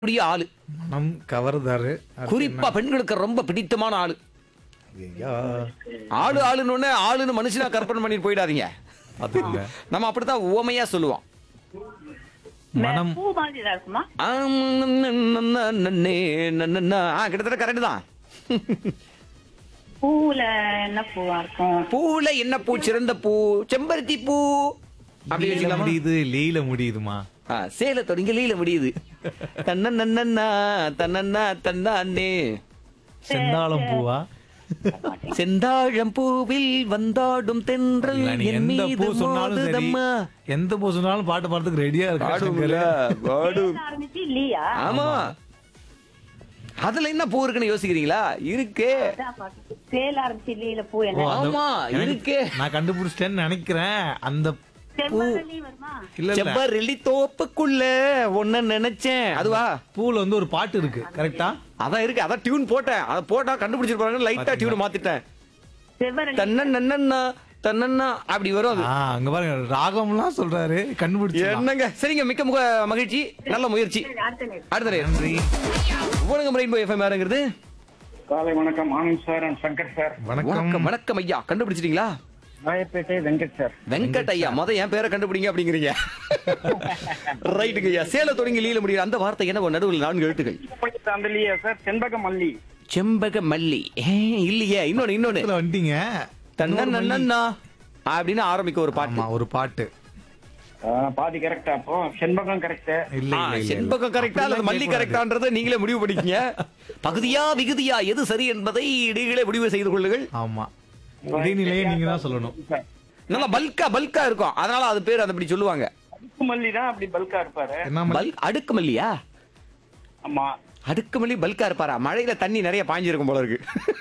கூடிய ஆளு மனம் கவர்தாரு குறிப்பா பெண்களுக்கு ரொம்ப பிடித்தமான ஆளு ஐயா ஆளு ஆளுன்னு உடனே ஆளுன்னு மனுஷனா கற்பனை பண்ணிட்டு போயிடாதீங்க பாத்துக்கோங்க நம்ம அப்படித்தான் உவமையா சொல்லுவோம் மனம் பூ மாதிரி தான் இருக்குமா ஆம், நன்னே, நன்னே, நன்னே. ஆ, கிட்டத்தட்ட கரெக்ட் தான் பூல என்ன பூவா இருக்கும் பூவுல என்ன பூ சிறந்த பூ செம்பருத்தி பூ அப்படி லீல வச்சுக்கலாமா முடியுது லீல முடியுதுமா ஆ, சேல தொடங்கி லீல முடியுது தன்னன்னா தன்னன்னா தன்னானே செந்தாளம் பூவா செந்தாழம் பூவில் வந்தாடும் தென்றல் இல்ல, நீ என் எந்த பூ மீது சொன்னாலும் சரி மோதுதம்மா எந்த பூ சொன்னாலும் பாட்டு பாடுறதுக்கு ரெடியா பாடுங்கள இருக்கு பாடு ஆரம்பிச்சு இல்லையா ஆமா அதுல என்ன பூ இருக்குன்னு யோசிக்கிறீங்களா இருக்கே அதான் பாத்து. சேல ஆரம்பிச்சு இல்லையில பூ ஓ, என்ன அந்த- ஆமா, எனக்கு- இருக்கே. நான் கண்டுபிடிச்சிட்டேன்னு நினைக்கிறேன் அந்த செவ்வரளி வருமா இல்ல இல்ல செவ்வரளி தோப்புக்குள்ள ஒன்ன நினைச்சேன் அதுவா பூல வந்து ஒரு பாட்டு இருக்கு கரெக்டா அதான் இருக்கு அதான் டியூன் போட்டேன் அதை போட்டா கண்டுபிடிச்சிருப்பாங்க லைட்டா டியூன் மாத்திட்டேன் செவ்வரளி தன்ன நன்னண்ணா தன்னண்ணா அப்படி வரும் அது ஆ அங்க பாருங்க ராகம்லாம் சொல்றாரு கண்டுபிடிச்சு என்னங்க சரிங்க மிக்க முக மகிழ்ச்சி நல்ல முயற்சி அடுத்த நேரம். அடுத்த நேரம். நன்றி வணக்கம் ரெயின்போ எஃப்எம் யாருங்கிறது காலை வணக்கம் Anand sir and Shankar sir வணக்கம் வணக்கம் வணக்கம் ஐயா கண்டுபிடிச்சிட்டீங்களா ராயப்பேட்டை வெங்கட் சார் வெங்கட் ஐயா முத என் பேரை கண்டுபிடிங்க அப்படிங்கிறீங்க ரைட்டுங்க ஐயா சேல தொடங்கி லீல முடியும் அந்த வார்த்தை என்ன நடுவில் நான்கு எழுத்துக்கள் தாண்டலியா சார் செண்பக மல்லி செம்பக மல்லி ஏ, இல்லையே இன்னொன்னு இன்னொன்னு இதுல வந்துட்டீங்க தன்ன நன்னண்ணா அப்படின்னு ஆரம்பிக்க ஒரு பாட்டு ஆமா ஒரு பாட்டு ஆ, பாதி கரெக்டா அப்போ செண்பகம் கரெக்ட் இல்ல ஆ, இல்ல, இல்ல செண்பகம் கரெக்டா அல்லது மல்லி கரெக்டான்றதை நீங்களே முடிவு பண்ணிக்கங்க பகுதியா விகுதியா எது சரி என்பதை நீங்களே முடிவு செய்து கொள்ளுங்கள் ஆமா இடைநிலையை நீங்க தான் சொல்லணும் சார் நல்லா பல்கா பல்கா இருக்கும் அதனால அது பேர் அதை அப்படி சொல்லுவாங்க அடுக்கு மல்லி தான் அப்படி பல்கா இருப்பாரு என்ன மல்லி? பல்க் அடுக்கு மல்லியா ஆமா அடுக்கு மல்லி பல்கா இருப்பாரா மழையில தண்ணி நிறைய பாஞ்சிருக்கும் போல இருக்கு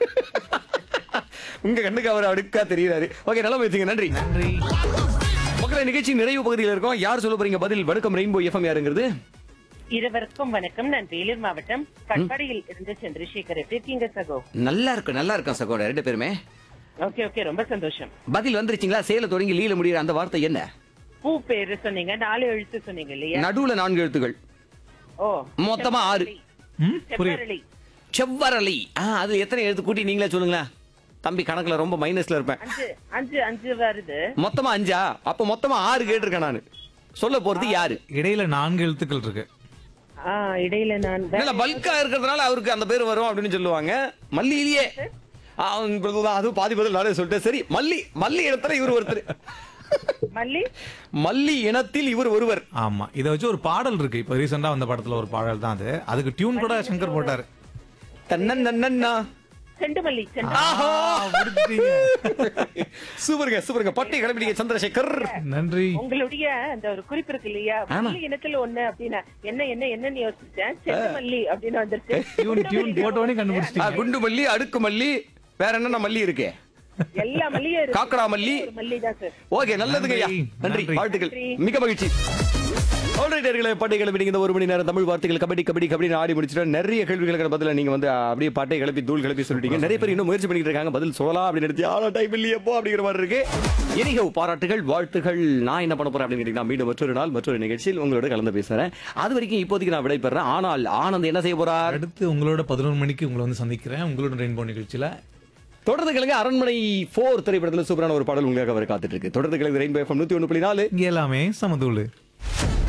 உங்க கண்ணுக்கு அவர் அடுக்கா தெரியுறாரு ஓகே நல்லா முயற்சிங்க நன்றி நன்றி மக்களை நிகழ்ச்சி நிறைவு பகுதியில் இருக்கோம் யார் சொல்ல போறீங்க பதில் வணக்கம் ரெயின்போ எஃப்எம் யாருங்கிறது இருவருக்கும் வணக்கம் நான் வேலூர் மாவட்டம் கட்பாடியில் இருந்து சந்திரசேகர் எப்படி இருக்கீங்க சகோ நல்லா இருக்கும் நல்லா இருக்கும் சகோதரர் ரெண்டு பேருமே ஓகே ஓகே ரொம்ப சந்தோஷம் பதில் வந்துருச்சுங்களா சேல தொடங்கி லீல முடியிற அந்த வார்த்தை என்ன பூ பேரு சொன்னீங்க நாலு எழுத்து சொன்னீங்க இல்லையா நடுவுல நான்கு எழுத்துகள் ஓ மொத்தமா ஆறு ம் புரியுது செவ்வரளி செவ்வரளி ஆ அது எத்தனை எழுத்து கூட்டி நீங்களே சொல்லுங்களேன் தம்பி கணக்குல ரொம்ப மைனஸ்ல இருப்பேன் அஞ்சு அஞ்சு அஞ்சு வருது மொத்தமா அஞ்சா அப்ப மொத்தமா ஆறு கேட்டிருக்கேன் நானு சொல்ல போறது யாரு இடையில நான்கு எழுத்துக்கள் இருக்கு ஆ இடையில நான் வே- இல்ல பல்கா இருக்கிறதுனால அவருக்கு அந்த பேர் வரும் அப்படின்னு சொல்லுவாங்க மல்லியிலேயே ஆ, உங்களுக்கு அது பாதி பதில் நானே சொல்லிட்டேன் சரி மல்லி மல்லி இடத்துல இவர் ஒருத்தர் மல்லி மல்லி இனத்தில் இவர் ஒருவர் ஆமா இத வச்சு ஒரு பாடல் இருக்கு இப்ப ரீசெண்டா வந்த படத்துல ஒரு பாடல் தான் அது அதுக்கு டியூன் கூட சங்கர் போட்டாரு தன்னன் நன்னன்னா செண்டு மல்லி செண்டு ஆஹா ஆ, முடிச்சிட்டீங்க. சூப்பருங்க சூப்பருங்க பட்டை கிளம்பிட்டீங்க சந்திரசேகர் நன்றி உங்களுடைய அந்த ஒரு குறிப்பு இருக்கு இல்லையா ஆமா. மல்லி இனத்துல ஒண்ணு அப்படின்னா என்ன என்ன என்னன்னு யோசிச்சேன் செண்டு மல்லி அப்படின்னு வந்துருச்சு டியூன் டியூன் போட்டோடனே ஆ, கண்டுபிடிச்சிட்டீங்க குண்டு மல்லி அடுக்கு மல்லி வேற என்னென்ன மல்லி இருக்கு எல்லா மல்லியும் இருக்கு. காக்கடா மல்லி. ஒரு மல்லி தான் சார் ஓகே நல்லதுங்க ஐயா நன்றி, நன்றி நன்றி. வாழ்த்துக்கள் நன்றி. மிக மகிழ்ச்சி ஆல்ரைட்டர்களே பட்டை கிளம்பி இந்த ஒரு மணி நேரம் தமிழ் வார்த்தைகள் கபடி கபடி கபடி ஆடி முடிச்சுட்டு நிறைய கேள்விகளுக்கு பதில நீங்க வந்து அப்படியே பட்டை கிளப்பி தூள் கிளப்பி சொல்லிட்டீங்க நிறைய பேர் இன்னும் முயற்சி பண்ணிட்டு இருக்காங்க பதில் சொல்லலாம் அப்படின்னு நினைச்சு ஆனா டைம் இல்லையப்போ அப்படிங்கிற மாதிரி இருக்கு எனிகோ பாராட்டுகள் வாழ்த்துகள் நான் என்ன பண்ண போறேன் அப்படின்னு கேட்டீங்கன்னா மீண்டும் மற்றொரு நாள் மற்றொரு நிகழ்ச்சியில் உங்களோட கலந்து பேசுறேன் அது வரைக்கும் இப்போதைக்கு நான் விடைபெறேன் ஆனால் ஆனந்த் என்ன செய்ய போறார் அடுத்து உங்களோட பதினொரு மணிக்கு உங்களை வந்து சந்திக்கிறேன் உங்களோட ரெயின்போ நிகழ்ச்சியில தொடர்ந்து கிழங்கு அரண்மனை போர் திரைப்படத்தில் சூப்பரான ஒரு பாடல் உங்களுக்காக அவர் காத்துட்டு இருக்கு தொடர்ந்து கிழங்கு ரெயின்போ எஃப்எம் நூத்தி ஒன்று புள்ளி நாலு இங்க எல்லாமே சமதூளு